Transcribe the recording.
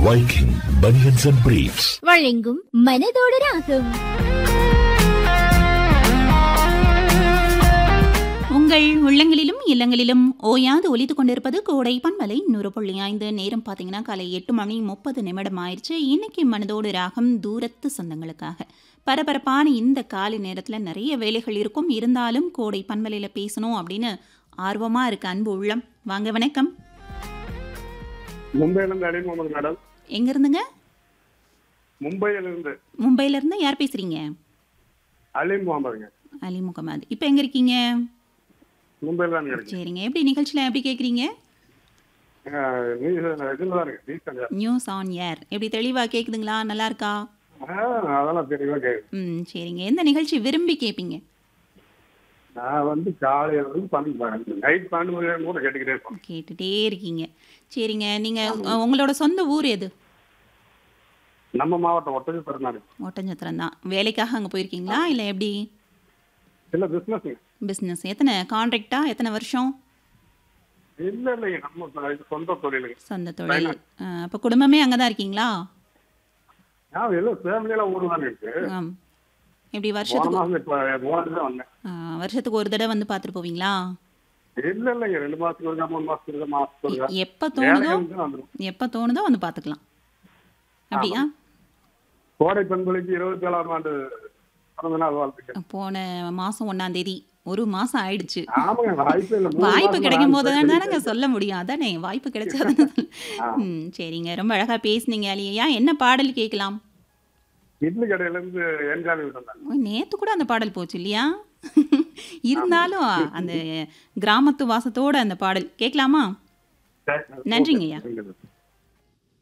Viking Bunions and Briefs. வழங்கும் மனதோடு ராகம் உங்கள் உள்ளங்களிலும் இல்லங்களிலும் ஓயாது ஒலித்துக் கொண்டிருப்பது கோடை பண்பலை நூறு புள்ளி ஐந்து நேரம் பார்த்தீங்கன்னா காலை எட்டு மணி முப்பது நிமிடம் ஆயிடுச்சு இன்னைக்கு மனதோடு ராகம் தூரத்து சொந்தங்களுக்காக பரபரப்பான இந்த காலை நேரத்தில் நிறைய வேலைகள் இருக்கும் இருந்தாலும் கோடை பண்பலையில் பேசணும் அப்படின்னு ஆர்வமாக இருக்கு அன்பு உள்ளம் வாங்க வணக்கம் மும்பையிலிருந்து அலி முகமது மேடம் எங்க இருந்துங்க மும்பையிலிருந்து மும்பையில இருந்து யார் பேசுறீங்க அலி முகமதுங்க அலி முகமது இப்போ எங்க இருக்கீங்க மும்பையில் தான் இருக்கு சரிங்க எப்படி நிகழ்ச்சியில் எப்படி கேட்குறீங்க அஹ் நீ இதில் தான் இருக்கு நீ தனியா நியூஸ் ஆன் ஏர் எப்படி தெளிவாக கேட்குதுங்களா நல்லா இருக்கா ஆஹ் அதெல்லாம் தெளிவாக கேட்குது ம் சரிங்க எந்த நிகழ்ச்சி விரும்பி கேட்பீங்க நான் வந்து காலையில இருந்து பன்னெண்டு நைட் பன்னெண்டு மணி நேரம் கூட கேட்டுக்கிட்டே இருப்பேன் கேட்டுட்டே இருக்கீங்க சரிங்க நீங்கள் உங்களோட சொந்த ஊர் எது நம்ம மாவட்டம் ஒட்டஞ்சு பிறந்தாரு ஒட்டஞ்சத்திரம் தான் வேலைக்காக அங்கே போயிருக்கீங்களா இல்லை எப்படி இல்ல பிசினஸ் பிஸ்னஸ் எத்தனை கான்ட்ராக்டா எத்தனை வருஷம் இல்ல இல்லைங்க நம்ம சொ- இது சொந்த தொழிலுங்க சொந்த தொழில் அப்போ குடும்பமே அங்கே தான் இருக்கீங்களா நான் எல்லாம் ஃபேமிலியெல்லாம் ஊர் தானே இருக்கு ஆம் எப்படி போன வருஷத்துக்கு மாசம் இப்போ மூணு தான் வந்தேன் ஆ, வருஷத்துக்கு ஒரு தடவை வந்து பார்த்துட்டு போவீங்களா இல்ல இல்லைங்க ரெண்டு மாசத்துக்கு ஒருக்கா மூணு மாசத்துக்கு ஒருக்கா மாசத்துக்கு ஒருக்கா எப்போ தோணுதோ வேலைக்கு வந்து வந்துடும் எப்போ தோணுதோ வந்து பார்த்துக்கலாம் அப்படியா கோடை பெண்களுக்கு இருபத்தி ஏழாம் ஆண்டு பிறந்த நாள் வாழ்த்துக்கள் போன மாதம் ஒன்றாம் தேதி ஒரு மாதம் ஆயிடுச்சு ஆமாங்க வாய்ப்பே இல்லை மூணு வாய்ப்பு மாசம் கிடைக்கும் போது ஆரம்பிச்சு தானேங்க சொல்ல முடியும் அதானே வாய்ப்பு கிடைச்சாதானே ம் சரிங்க ரொம்ப அழகா பேசுனீங்க அலியா என்ன பாடல் கேட்கலாம் இட்லி கடையில இருந்து என்ஜாய் வந்தாங்க ஓ, நேத்து கூட அந்த பாடல் போச்சு இல்லையா இருந்தாலும் அந்த கிராமத்து வாசத்தோட அந்த பாடல் கேட்கலாமா நன்றிங்கய்யா. நன்றி